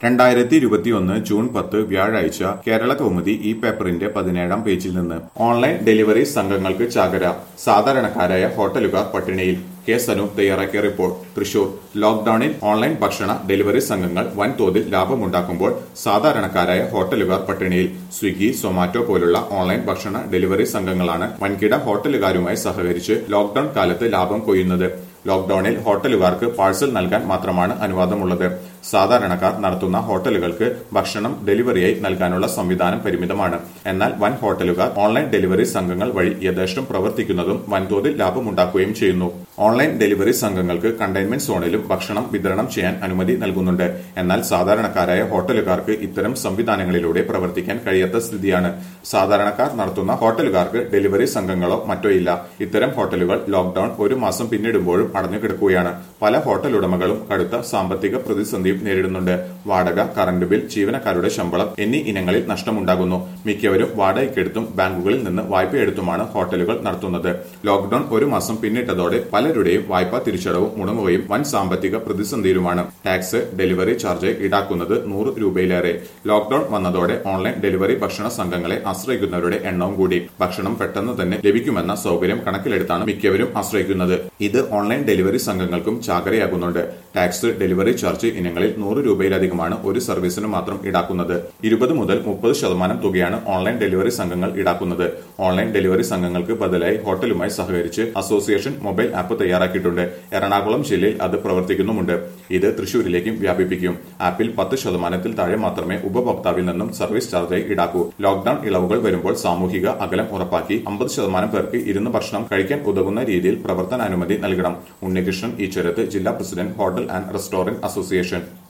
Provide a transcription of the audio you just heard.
രണ്ടായിരത്തി ഇരുപത്തിയൊന്ന് ജൂൺ പത്ത് വ്യാഴാഴ്ച കേരള കൗമുദി ഈ പേപ്പറിന്റെ പതിനേഴാം പേജിൽ നിന്ന് ഓൺലൈൻ ഡെലിവറി സംഘങ്ങൾക്ക് ചാകര സാധാരണക്കാരായ ഹോട്ടലുകാർ പട്ടിണിയിൽ കെ സനു തയ്യാറാക്കിയ റിപ്പോർട്ട് തൃശൂർ ലോക്ഡൌണിൽ ഓൺലൈൻ ഭക്ഷണ ഡെലിവറി സംഘങ്ങൾ വൻതോതിൽ ലാഭമുണ്ടാക്കുമ്പോൾ സാധാരണക്കാരായ ഹോട്ടലുകാർ പട്ടിണിയിൽ സ്വിഗ്ഗി സൊമാറ്റോ പോലുള്ള ഓൺലൈൻ ഭക്ഷണ ഡെലിവറി സംഘങ്ങളാണ് വൻകിട ഹോട്ടലുകാരുമായി സഹകരിച്ച് ലോക്ഡൌൺ കാലത്ത് ലാഭം കൊയ്യുന്നത് ലോക്ഡൌണിൽ ഹോട്ടലുകാർക്ക് പാഴ്സൽ നൽകാൻ മാത്രമാണ് അനുവാദമുള്ളത് സാധാരണക്കാർ നടത്തുന്ന ഹോട്ടലുകൾക്ക് ഭക്ഷണം ഡെലിവറിയായി നൽകാനുള്ള സംവിധാനം പരിമിതമാണ് എന്നാൽ വൻ ഹോട്ടലുകാർ ഓൺലൈൻ ഡെലിവറി സംഘങ്ങൾ വഴി യഥേഷ്ടം പ്രവർത്തിക്കുന്നതും വൻതോതിൽ ലാഭമുണ്ടാക്കുകയും ചെയ്യുന്നു ഓൺലൈൻ ഡെലിവറി സംഘങ്ങൾക്ക് കണ്ടെയ്ൻമെന്റ് സോണിലും ഭക്ഷണം വിതരണം ചെയ്യാൻ അനുമതി നൽകുന്നുണ്ട് എന്നാൽ സാധാരണക്കാരായ ഹോട്ടലുകാർക്ക് ഇത്തരം സംവിധാനങ്ങളിലൂടെ പ്രവർത്തിക്കാൻ കഴിയാത്ത സ്ഥിതിയാണ് സാധാരണക്കാർ നടത്തുന്ന ഹോട്ടലുകാർക്ക് ഡെലിവറി സംഘങ്ങളോ മറ്റോ ഇല്ല ഇത്തരം ഹോട്ടലുകൾ ലോക്ഡൌൺ ഒരു മാസം പിന്നിടുമ്പോഴും അടഞ്ഞുകിടക്കുകയാണ് പല ഹോട്ടൽ ഉടമകളും കടുത്ത സാമ്പത്തിക പ്രതിസന്ധിയും നേരിടുന്നുണ്ട് വാടക കറന്റ് ബിൽ ജീവനക്കാരുടെ ശമ്പളം എന്നീ ഇനങ്ങളിൽ നഷ്ടമുണ്ടാകുന്നു മിക്കവരും വാടകയ്ക്കെടുത്തും ബാങ്കുകളിൽ നിന്ന് വായ്പയെടുത്തുമാണ് ഹോട്ടലുകൾ നടത്തുന്നത് ലോക്ഡൌൺ ഒരു മാസം പിന്നിട്ടതോടെ പലരുടെയും വായ്പാ തിരിച്ചടവും മുടങ്ങുകയും വൻ സാമ്പത്തിക പ്രതിസന്ധിയിലുമാണ് ടാക്സ് ഡെലിവറി ചാർജ് ഈടാക്കുന്നത് നൂറ് രൂപയിലേറെ ലോക്ഡൌൺ വന്നതോടെ ഓൺലൈൻ ഡെലിവറി ഭക്ഷണ സംഘങ്ങളെ ആശ്രയിക്കുന്നവരുടെ എണ്ണവും കൂടി ഭക്ഷണം പെട്ടെന്ന് തന്നെ ലഭിക്കുമെന്ന സൗകര്യം കണക്കിലെടുത്താണ് മിക്കവരും ആശ്രയിക്കുന്നത് ഇത് ഓൺലൈൻ ഡെലിവറി സംഘങ്ങൾക്കും ചാകരയാകുന്നുണ്ട് ടാക്സ് ഡെലിവറി ചാർജ് ഇനങ്ങളിൽ നൂറ് രൂപയിലധികമാണ് ഒരു സർവീസിന് മാത്രം ഈടാക്കുന്നത് ഇരുപത് മുതൽ മുപ്പത് ശതമാനം തുകയാണ് ഓൺലൈൻ ഡെലിവറി സംഘങ്ങൾ ഈടാക്കുന്നത് ഓൺലൈൻ ഡെലിവറി സംഘങ്ങൾക്ക് ബദലായി ഹോട്ടലുമായി സഹകരിച്ച് അസോസിയേഷൻ മൊബൈൽ ആപ്പ് തയ്യാറാക്കിയിട്ടുണ്ട് എറണാകുളം ജില്ലയിൽ അത് പ്രവർത്തിക്കുന്നുമുണ്ട് ഇത് തൃശൂരിലേക്കും വ്യാപിപ്പിക്കും ആപ്പിൽ പത്ത് ശതമാനത്തിൽ താഴെ മാത്രമേ ഉപഭോക്താവിൽ നിന്നും സർവീസ് ചാർജായി ഈടാക്കൂ ലോക്ഡൌൺ ഇളവുകൾ വരുമ്പോൾ സാമൂഹിക അകലം ഉറപ്പാക്കി അമ്പത് ശതമാനം പേർക്ക് ഇരുന്ന് ഭക്ഷണം കഴിക്കാൻ ഉതകുന്ന രീതിയിൽ പ്രവർത്തനാനുമതി നൽകണം ഉണ്ണികൃഷ്ണൻ ഈശ്വരത്ത് ജില്ലാ president hotel and restaurant association